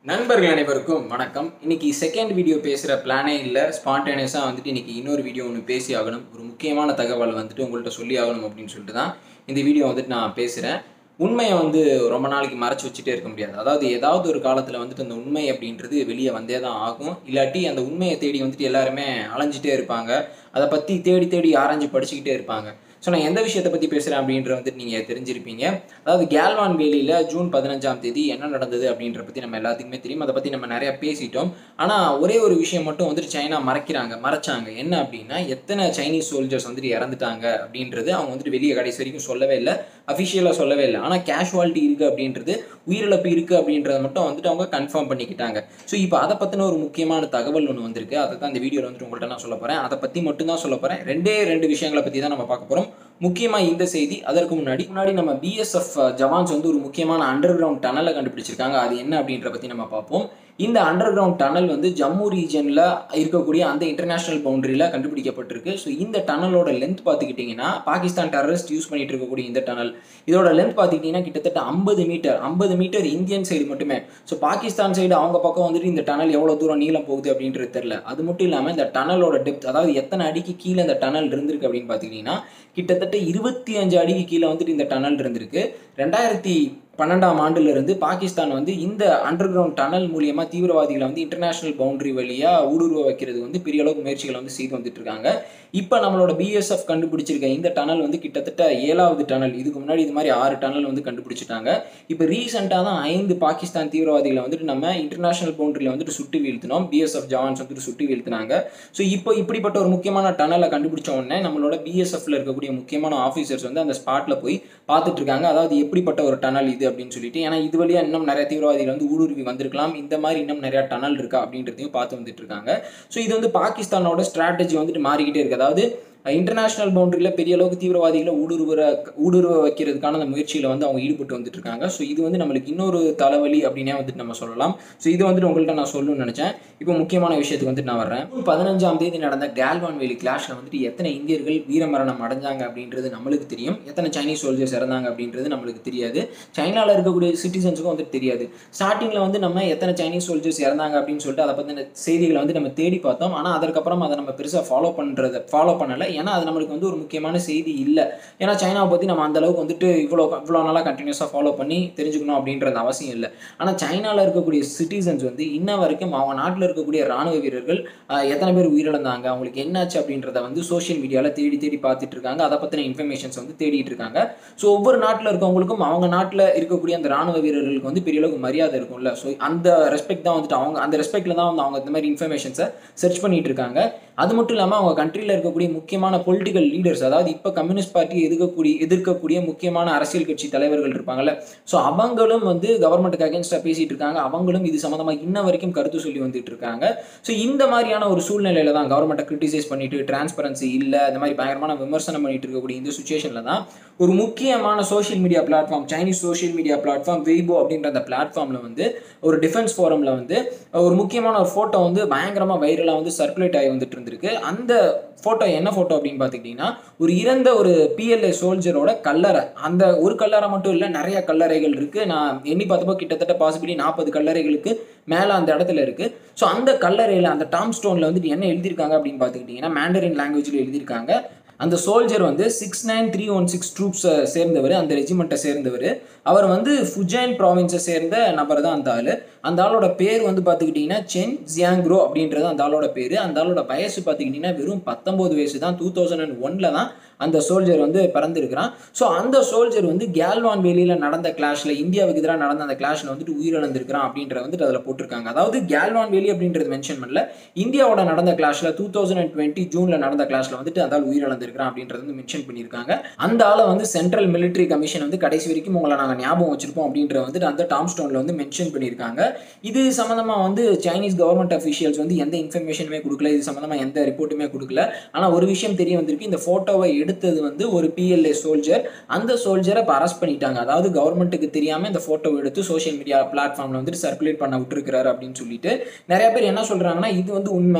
நண்பர்கள் அனைவருக்கும் வணக்கம் இன்னைக்கு செகண்ட் வீடியோ பேசுகிற பிளானே இல்லை ஸ்பான்டேனியஸாக வந்துட்டு இன்னைக்கு இன்னொரு வீடியோ ஒன்று பேசி ஆகணும் ஒரு முக்கியமான தகவல் வந்துட்டு உங்கள்கிட்ட சொல்லி ஆகணும் அப்படின்னு சொல்லிட்டு தான் இந்த வீடியோ வந்துட்டு நான் பேசுகிறேன் உண்மையை வந்து ரொம்ப நாளைக்கு மறைச்சு வச்சுட்டே இருக்க முடியாது அதாவது ஏதாவது ஒரு காலத்தில் வந்துட்டு அந்த உண்மை அப்படின்றது வெளியே வந்தே தான் ஆகும் இல்லாட்டி அந்த உண்மையை தேடி வந்துட்டு எல்லாருமே அலைஞ்சிட்டே இருப்பாங்க அதை பற்றி தேடி தேடி ஆராய்ஞ்சு படிச்சுக்கிட்டே இருப்பாங்க ஸோ நான் எந்த விஷயத்தை பற்றி பேசுகிறேன் அப்படின்ற வந்துட்டு நீங்கள் தெரிஞ்சிருப்பீங்க அதாவது கேல்வான் வேலியில் ஜூன் பதினஞ்சாம் தேதி என்ன நடந்தது அப்படின்ற பற்றி நம்ம எல்லாத்துக்குமே தெரியும் அதை பற்றி நம்ம நிறையா பேசிட்டோம் ஆனால் ஒரே ஒரு விஷயம் மட்டும் வந்துட்டு சைனா மறைக்கிறாங்க மறைச்சாங்க என்ன அப்படின்னா எத்தனை சைனீஸ் சோல்ஜர்ஸ் வந்துட்டு இறந்துட்டாங்க அப்படின்றது அவங்க வந்துட்டு வெளியே கடைசி வரைக்கும் சொல்லவே இல்லை அஃபிஷியலாக சொல்லவே இல்லை ஆனால் கேஷுவாலிட்டி இருக்குது அப்படின்றது உயிரிழப்பு இருக்குது அப்படின்றத மட்டும் வந்துட்டு அவங்க கன்ஃபார்ம் பண்ணிக்கிட்டாங்க ஸோ இப்போ அதை பற்றின ஒரு முக்கியமான தகவல் ஒன்று வந்திருக்கு அதை தான் இந்த வீடியோவில் வந்துட்டு உங்கள்கிட்ட நான் சொல்ல போகிறேன் அதை பற்றி மட்டும் தான் சொல்ல போகிறேன் ரெண்டே ரெண்டு விஷயங்களை பற்றி தான் நம்ம பார்க்க போகிறோம் முக்கியமாக இந்த செய்தி அதற்கு முன்னாடி முன்னாடி நம்ம பிஎஸ்எஃப் ஜவான்ஸ் வந்து ஒரு முக்கியமான அண்டர் கிரவுண்ட் டனலை கண்டுபிடிச்சிருக்காங்க அது என்ன அப்படின்ற பற்றி நம்ம பார்ப்போம் இந்த அண்டர் கிரவுண்ட் டனல் வந்து ஜம்மு ரீஜனில் இருக்கக்கூடிய அந்த இன்டர்நேஷனல் பவுண்டரியில் கண்டுபிடிக்கப்பட்டிருக்கு ஸோ இந்த டனலோட லென்த் பார்த்துக்கிட்டிங்கன்னா பாகிஸ்தான் டெரரிஸ்ட் யூஸ் பண்ணிட்டு இருக்கக்கூடிய இந்த டனல் இதோட லென்த் பார்த்துக்கிட்டிங்கன்னா கிட்டத்தட்ட ஐம்பது மீட்டர் ஐம்பது மீட்டர் இந்தியன் சைடு மட்டுமே ஸோ பாகிஸ்தான் சைடு அவங்க பக்கம் வந்துட்டு இந்த டனல் எவ்வளோ தூரம் நீளம் போகுது அப்படின்றது தெரில அது மட்டும் இல்லாமல் இந்த டனலோட டெப்த் அதாவது எத்தனை அடிக்கு கீழே இந்த டனல் இருந்திருக்கு அப்படின்னு பார்த்துக்கிட்டிங்கன்னா கிட்டத்தட்ட இருபத்தி அஞ்சு அடிக்கு கீழே வந்துட்டு இந்த டனல் இருந்திருக்கு ரெண்டாயிரத்தி பன்னெண்டாம் ஆண்டுலேருந்து பாகிஸ்தான் வந்து இந்த அண்டர் கிரவுண்ட் டனல் மூலியமாக தீவிரவாதிகளை வந்து இன்டர்நேஷனல் பவுண்டரி வழியாக ஊடுருவ வைக்கிறது வந்து பெரிய அளவுக்கு முயற்சிகளை வந்து செய்து வந்துட்டு இருக்காங்க இப்போ நம்மளோட பிஎஸ்எஃப் கண்டுபிடிச்சிருக்க இந்த டனல் வந்து கிட்டத்தட்ட ஏழாவது டனல் இதுக்கு முன்னாடி இது மாதிரி ஆறு டனல் வந்து கண்டுபிடிச்சிட்டாங்க இப்போ ரீசெண்டாக தான் ஐந்து பாகிஸ்தான் தீவிரவாதிகளை வந்துட்டு நம்ம இன்டர்நேஷனல் பவுண்டரியில் வந்துட்டு சுட்டு வீழ்த்தினோம் பிஎஸ்எஃப் ஜவான்ஸ் வந்துட்டு சுட்டு வீழ்த்தினாங்க ஸோ இப்போ இப்படிப்பட்ட ஒரு முக்கியமான டனலை கண்டுபிடிச்ச உடனே நம்மளோட பிஎஸ்எஃப்ல இருக்கக்கூடிய முக்கியமான ஆஃபீஸர்ஸ் வந்து அந்த ஸ்பாட்டில் போய் பார்த்துட்டு இருக்காங்க அதாவது எப்படிப்பட்ட ஒரு டனல் இது அப்படின்னு சொல்லிட்டு ஏன்னா இது வழியா இன்னும் நிறைய தீவிரவாதிகள் வந்து ஊடுருவி வந்திருக்கலாம் இந்த மாதிரி இன்னும் நிறைய டனல் இருக்கா அப்படின்றதையும் பார்த்து வந்துட்டு இருக்காங்க ஸோ இது வந்து பாகிஸ்தானோட ஸ்ட்ராட்டஜி வந்துட்டு மாறிக்கிட்டே இருக்கு அதாவது இன்டர்நேஷனல் பவுண்டரியில் பெரிய அளவுக்கு தீவிரவாதிகளை ஊடுருவ ஊடுருவ வைக்கிறதுக்கான அந்த முயற்சியில் வந்து அவங்க ஈடுபட்டு வந்துட்டு இருக்காங்க ஸோ இது வந்து நம்மளுக்கு இன்னொரு தலைவலி அப்படின்னே வந்துட்டு நம்ம சொல்லலாம் ஸோ இது வந்துட்டு உங்கள்கிட்ட நான் சொல்லணும்னு நினச்சேன் இப்போ முக்கியமான விஷயத்துக்கு வந்துட்டு நான் வர்றேன் பதினஞ்சாம் தேதி நடந்த கேல்வான் வேலி கிளாஷில் வந்துட்டு எத்தனை இந்தியர்கள் வீரமரணம் அடைஞ்சாங்க அப்படின்றது நம்மளுக்கு தெரியும் எத்தனை சைனீஸ் சோல்ஜர்ஸ் இறந்தாங்க அப்படின்றது நம்மளுக்கு தெரியாது சைனாவில் இருக்கக்கூடிய சிட்டிசன்ஸுக்கும் வந்துட்டு தெரியாது ஸ்டார்டிங்கில் வந்து நம்ம எத்தனை சைனீஸ் சோல்ஜர்ஸ் இறந்தாங்க அப்படின்னு சொல்லிட்டு அதை பற்றின செய்திகளை வந்து நம்ம தேடி பார்த்தோம் ஆனால் அதற்கப்புறம் அதை நம்ம பெருசாக ஃபாலோ பண்ணுறதை ஃபாலோ பண்ணலை ஏன்னா அது நம்மளுக்கு வந்து ஒரு முக்கியமான செய்தி இல்லை ஏன்னா சைனாவை பற்றி நம்ம அந்த அளவுக்கு வந்துட்டு இவ்வளோ இவ்வளோ நாளாக கண்டினியூஸாக ஃபாலோ பண்ணி தெரிஞ்சுக்கணும் அப்படின்றது அவசியம் இல்லை ஆனால் சைனாவில் இருக்கக்கூடிய சிட்டிசன்ஸ் வந்து இன்ன வரைக்கும் அவங்க நாட்டில் இருக்கக்கூடிய ராணுவ வீரர்கள் ஆஹ், எத்தனை பேர் உயிரிழந்தாங்க அவங்களுக்கு என்னாச்சு அப்படின்றத வந்து சோஷியல் மீடியாவில் தேடி தேடி பார்த்துட்டு இருக்காங்க அதை பற்றின இன்ஃபர்மேஷன்ஸ் வந்து தேடிட்டு இருக்காங்க ஸோ ஒவ்வொரு நாட்டில் இருக்கவங்களுக்கும் அவங்க நாட்டில் இருக்கக்கூடிய அந்த ராணுவ வீரர்களுக்கு வந்து பெரிய அளவுக்கு மரியாதை இருக்கும்ல ஸோ அந்த ரெஸ்பெக்ட் தான் வந்துட்டு அவங்க அந்த ரெஸ்பெக்டில் தான் வந்து அவங்க இந்த மாதிரி இன்ஃபர்மேஷன்ஸை சர்ச் பண்ணிட்டு இருக்காங்க அது மட்டும் இல்லாமல் அவங்க கண்ட்ரியில் இருக்கக்கூடிய முக்கியமான பொலிட்டிக்கல் லீடர்ஸ் அதாவது இப்போ கம்யூனிஸ்ட் பார்ட்டி எதிர்க்கக்கூடிய எதிர்க்கக்கூடிய முக்கியமான அரசியல் கட்சி தலைவர்கள் இருப்பாங்கல்ல ஸோ அவங்களும் வந்து கவர்மெண்ட்டுக்கு அகேன்ஸ்டாக பேசிட்டு இருக்காங்க அவங்களும் இது சம்மந்தமாக இன்ன வரைக்கும் கருத்து சொல்லி வந்துட்டு இருக்காங்க ஸோ இந்த மாதிரியான ஒரு சூழ்நிலையில தான் கவர்மெண்ட்டை கிரிட்டிசைஸ் பண்ணிட்டு டிரான்ஸ்பரன்சி இல்லை இந்த மாதிரி பயங்கரமான விமர்சனம் பண்ணிட்டு இருக்கக்கூடிய இந்த சுச்சுவேஷனில் தான் ஒரு முக்கியமான social media platform Chinese social media platform Weibo அப்படின்ற அந்த பிளாட்ஃபார்மில் வந்து ஒரு டிஃபென்ஸ் ஃபோரமில் வந்து ஒரு முக்கியமான ஒரு ஃபோட்டோ வந்து பயங்கரமாக வைரலாக வந்து சர்க்குலேட் ஆகி வந்துட்டு இருந்திருக்கு அந்த ஃபோட்டோ என்ன ஃபோட்டோ அப்படின்னு பார்த்துக்கிட்டிங்கன்னா ஒரு இறந்த ஒரு பிஎல்ஏ சோல்ஜரோட கல்லறை அந்த ஒரு கல்லறை மட்டும் இல்லை நிறைய கல்லறைகள் இருக்குது நான் எண்ணி பார்த்தப்போ கிட்டத்தட்ட பாசிபிலி நாற்பது கல்லறைகளுக்கு மேலே அந்த இடத்துல இருக்குது ஸோ அந்த கல்லறையில் அந்த டாம் ஸ்டோனில் வந்துட்டு என்ன எழுதியிருக்காங்க அப்படின்னு பார்த்துக்கிட்டிங்கன்னா மேண்டரின் லாங்குவேஜில் எழுதியிருக்காங்க அந்த சோல்ஜர் வந்து six nine three one six ட்ரூப்ஸை சேர்ந்தவர் அந்த ரெஜிமெண்ட்டை சேர்ந்தவர் அவர் வந்து ஃபுஜைன் ப்ராவின்ஸை சேர்ந்த நபர் தான் அந்த ஆள் அந்த ஆளோட பேர் வந்து பார்த்துக்கிட்டிங்கன்னா சென் ஜியாங்க்ரோ அப்படின்றது அந்த ஆளோட பேர் அந்த ஆளோட வயசு பார்த்துக்கிட்டிங்கன்னா வெறும் பத்தொம்போது வயசு தான் டூ தௌசண்ட் அண்ட் ஒனில் தான் அந்த சோல்ஜர் வந்து பிறந்திருக்கிறான் ஸோ அந்த சோல்ஜர் வந்து கேல்வான் வேலியில் நடந்த கிளாஷில் இந்தியாவுக்கு எதிராக நடந்த அந்த கிளாஷில் வந்துட்டு உயிரிழந்திருக்கிறான் அப்படின்றத வந்துட்டு அதில் போட்டிருக்காங்க அதாவது கேல்வான் வேலி அப்படின்றது மென்ஷன் பண்ணல இந்தியாவோட நடந்த கிளாஷில் டூ தௌசண்ட் அண்ட் டுவெண்ட்டி ஜூனில் நடந்த கிளாஷில் வந்துட்டு அந்த ஆள் உயிரிழந்திருக்கிறான் அப்படின்றது வந்து மென்ஷன் பண்ணியிருக்காங்க அந்த ஆளை வந்து சென்ட்ரல் மிலிட்ரி கமிஷன் வந்து கடைசி வரைக்கும் உங்களை நாங்கள் ஞாபகம் வச்சிருப்போம் அப்படின்ற வந்துட்டு அந்த டாம் ஸ்டோனில் வந்து மென்ஷன் பண்ணியிருக்காங்க இது சம்மந்தமாக வந்து சைனீஸ் கவர்மெண்ட் அஃபிஷியல்ஸ் வந்து எந்த இன்ஃபர்மேஷனுமே கொடுக்கல இது சம்மந்தமாக எந்த ரிப்போர்ட்டுமே கொடுக்கல ஆனால் ஒரு விஷயம் தெரிய வந்திருக்கு இந்த ஃபோட்டோவை எடுத்தது வந்து ஒரு பிஎல்ஏ சோல்ஜர் அந்த சோல்ஜரை இப்போ அரெஸ்ட் பண்ணிட்டாங்க அதாவது கவர்மெண்ட்டுக்கு தெரியாமல் இந்த ஃபோட்டோ எடுத்து சோஷியல் மீடியா பிளாட்ஃபார்மில் வந்துட்டு சர்க்குலேட் பண்ண விட்டுருக்கிறாரு அப்படின்னு சொல்லிட்டு நிறைய பேர் என்ன சொல்கிறாங்கன்னா இது வந்து உண்மை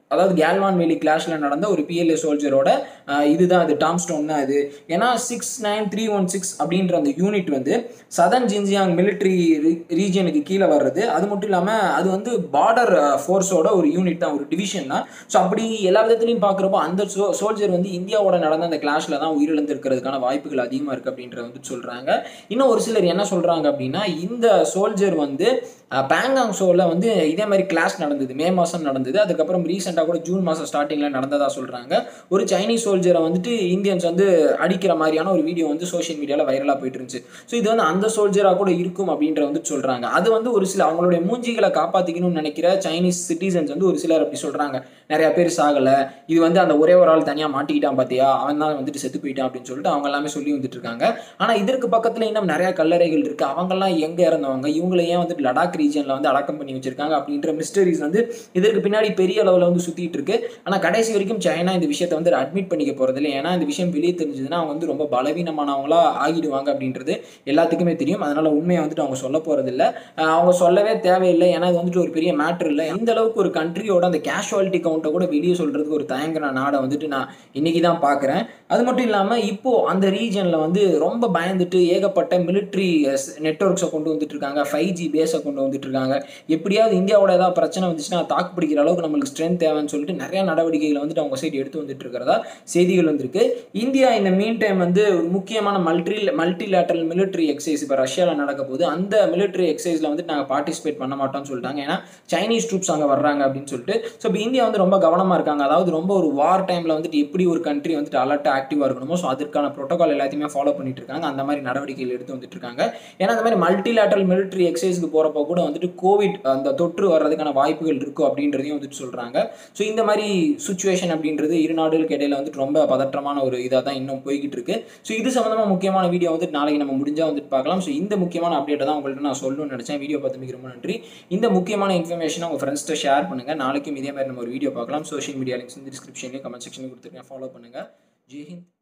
அதாவது கேல்வான் வேலி கிளாஷில் நடந்த ஒரு பிஎல்ஏ சோல்ஜரோட இதுதான் அது டாம் ஸ்டோன் தான் இது ஏன்னா six nine three one six அப்படின்ற அந்த யூனிட் வந்து சதன் ஜின்ஜியாங் மிலிட்ரி ரீஜியனுக்கு கீழே வர்றது அது மட்டும் இல்லாமல் அது வந்து பார்டர் ஃபோர்ஸோட ஒரு யூனிட் தான் ஒரு டிவிஷன் தான் ஸோ அப்படி எல்லா விதத்துலையும் பார்க்குறப்போ அந்த சோ சோல்ஜர் வந்து இந்தியாவோட நடந்த அந்த கிளாஷில் தான் உயிரிழந்திருக்கிறதுக்கான வாய்ப்புகள் அதிகமாக இருக்குது அப்படின்றத வந்து சொல்கிறாங்க இன்னும் ஒரு சிலர் என்ன சொல்கிறாங்க அப்படின்னா இந்த சோல்ஜர் வந்து பேங்காங் ஷோவில் வந்து இதே மாதிரி கிளாஸ் நடந்தது மே மாதம் நடந்தது அதுக்கப்புறம் ரீசெண்டாக கூட ஜூன் மாதம் ஸ்டார்டிங்கில் நடந்ததாக சொல்கிறாங்க ஒரு சைனீஸ் சோல்ஜரை வந்துட்டு இந்தியன்ஸ் வந்து அடிக்கிற மாதிரியான ஒரு வீடியோ வந்து சோஷியல் மீடியாவில் வைரலாக போயிட்டு இருந்துச்சு ஸோ இது வந்து அந்த சோல்ஜராக கூட இருக்கும் அப்படின்ற வந்து சொல்கிறாங்க அது வந்து ஒரு சில அவங்களுடைய மூஞ்சிகளை காப்பாற்றிக்கணும்னு நினைக்கிற சைனீஸ் சிட்டிசன்ஸ் வந்து ஒரு சிலர் அப்படி சொல்கிறாங்க நிறையா பேர் சாகலை இது வந்து அந்த ஒரே ஒரு ஆள் தனியாக மாட்டிக்கிட்டான் பார்த்தியா அவன் தான் வந்துட்டு செத்து போயிட்டான் அப்படின்னு சொல்லிட்டு அவங்க எல்லாமே சொல்லி வந்துட்டு இருக்காங்க ஆனால் இதற்கு பக்கத்தில் இன்னும் நிறையா கல்லறைகள் இருக்குது அவங்கெல்லாம் எங்கே இறந்தவங்க இவங்களை ஏன் வந்துட்டு லடாக் ரீஜனில் வந்து அடக்கம் பண்ணி வச்சிருக்காங்க அப்படின்ற மிஸ்டரிஸ் வந்து இதற்கு பின்னாடி பெரிய அளவில் வந்து சுற்றிட்டு இருக்கு ஆனால் கடைசி வரைக்கும் சைனா இந்த விஷயத்தை வந்து அட்மிட் பண்ணிக்க போகிறதில்ல ஏன்னா இந்த விஷயம் வெளியே தெரிஞ்சதுன்னா அவங்க வந்து ரொம்ப பலவீனமானவங்களா ஆகிடுவாங்க அப்படின்றது எல்லாத்துக்குமே தெரியும் அதனால உண்மையை வந்துட்டு அவங்க சொல்ல போகிறதில்ல அவங்க சொல்லவே தேவையில்லை ஏன்னா இது வந்துட்டு ஒரு பெரிய மேட்ரு இல்லை இந்த அளவுக்கு ஒரு கண்ட்ரியோட அந்த கேஷுவாலிட்டி கவுண்ட்டை கூட வெளியே சொல்கிறதுக்கு ஒரு தயங்குற நாடை வந்துட்டு நான் இன்னைக்கு தான் பார்க்குறேன் அது மட்டும் இல்லாமல் இப்போது அந்த ரீஜனில் வந்து ரொம்ப பயந்துட்டு ஏகப்பட்ட மிலிட்ரி நெட்ஒர்க்ஸை கொண்டு வந்துட்டு இருக்காங்க ஃபைவ் ஜி பேஸை கொண்டு வந்துட்டு இருக்காங்க எப்படியாவது இந்தியாவோட ஏதாவது பிரச்சனை வந்துச்சுன்னா தாக்கு பிடிக்கிற அளவுக்கு நம்மளுக்கு ஸ்ட்ரென்த் தேவைன்னு சொல்லிட்டு நிறைய நடவடிக்கைகளை வந்துட்டு அவங்க சைடு எடுத்து வந்துட்டு இருக்கிறதா செய்திகள் வந்திருக்கு இந்தியா இந்த மீன் டைம் வந்து ஒரு முக்கியமான மல்டி மல்டிலேட்டரல் மிலிட்ரி எக்ஸசைஸ் இப்போ ரஷ்யாவில் நடக்க போது அந்த மிலிட்ரி எக்ஸசைஸில் வந்துட்டு நாங்கள் பார்ட்டிசிபேட் பண்ண மாட்டோம்னு சொல்லிட்டாங்க ஏன்னா சைனீஸ் ட்ரூப்ஸ் அங்கே வர்றாங்க அப்படின்னு சொல்லிட்டு ஸோ இப்போ இந்தியா வந்து ரொம்ப கவனமாக இருக்காங்க அதாவது ரொம்ப ஒரு வார் டைமில் வந்துட்டு எப்படி ஒரு கண்ட்ரி வந்துட்டு அலர்ட்டாக ஆக்டிவாக இருக்கணுமோ ஸோ அதற்கான ப்ரோட்டோகால் எல்லாத்தையுமே ஃபாலோ பண்ணிட்டு இருக்காங்க அந்த மாதிரி நடவடிக்கைகள் எடுத்து வந்துட்டு இருக்காங்க ஏன்னா அந்த மாதிரி மல்டிலேட்டரல் மிலிட்ரி எக்ஸசைஸ்க்கு போகிறப்போ கூட வந்துட்டு கோவிட் அந்த தொற்று வர்றதுக்கான வாய்ப்புகள் இருக்கும் அப்படின்றதையும் வந்துட்டு சொல்கிறாங்க ஸோ இந்த மாதிரி சுச்சுவேஷன் அப்படின்றது இரு நாடுகளுக்கு இடையில வந்துட்டு ரொம்ப பதற்றமான ஒரு இதாக தான் இன்னும் போய்கிட்டு இருக்கு ஸோ இது சம்மந்தமாக முக்கியமான வீடியோ வந்துட்டு நாளைக்கு நம்ம முடிஞ்சால் வந்துட்டு பார்க்கலாம் ஸோ இந்த முக்கியமான அப்டேட்டை தான் உங்கள்கிட்ட நான் சொல்லணும்னு நினச்சேன் வீடியோ பார்த்து ரொம்ப நன்றி இந்த முக்கியமான இன்ஃபர்மேஷனை உங்கள் ஃப்ரெண்ட்ஸ்ட்டு ஷேர் பண்ணுங்கள் நாளைக்கும் இதே மாதிரி நம்ம ஒரு வீடியோ பார்க்கலாம் சோஷியல் மீடியா லிங்க்ஸ் வந்து டிஸ்கிரிப்ஷன்லையும் கமெண்ட் செக்ஷன்லையும் கொடுத்துருக்கேன் ஃபாலோ பண்ணுங்கள் ஜெய்ஹிந்த்